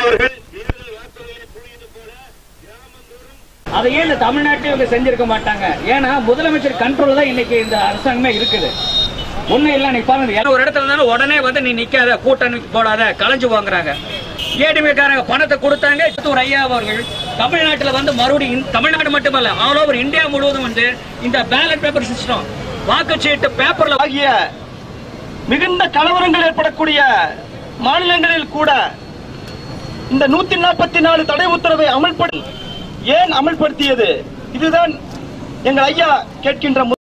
அவர்கள் தேர்தல் வாக்குறுதிகளை கூறியது போல கிராமந்தோறும் அதை ஏன் இந்த தமிழ்நாட்டில் இவங்க செஞ்சிருக்க மாட்டாங்க ஏன்னா முதலமைச்சர் கண்ட்ரோல் தான் இன்னைக்கு இந்த அரசாங்கமே இருக்குது ஒண்ணும் இல்ல நீ பாருங்க ஏன்னா ஒரு இடத்துல இருந்தாலும் உடனே வந்து நீ நிக்காத கூட்டணி போடாத கலைஞ்சு வாங்குறாங்க ஏடிஎம்காரங்க பணத்தை கொடுத்தாங்க ஒரு ஐயா அவர்கள் தமிழ்நாட்டில் வந்து மறுபடியும் இந்த- தமிழ்நாடு மட்டுமல்ல ஆல் ஓவர் இந்தியா முழுவதும் வந்து இந்த பேலட் பேப்பர் சிஸ்டம் வாக்குச்சீட்டு பேப்பர்ல ஆகிய மிகுந்த கலவரங்கள் ஏற்படக்கூடிய மாநிலங்களில் கூட இந்த நூத்தி நாற்பத்தி நாலு தடை உத்தரவை அமல்படுத்தி ஏன் அமல்படுத்தியது இதுதான் எங்கள் ஐயா கேட்கின்ற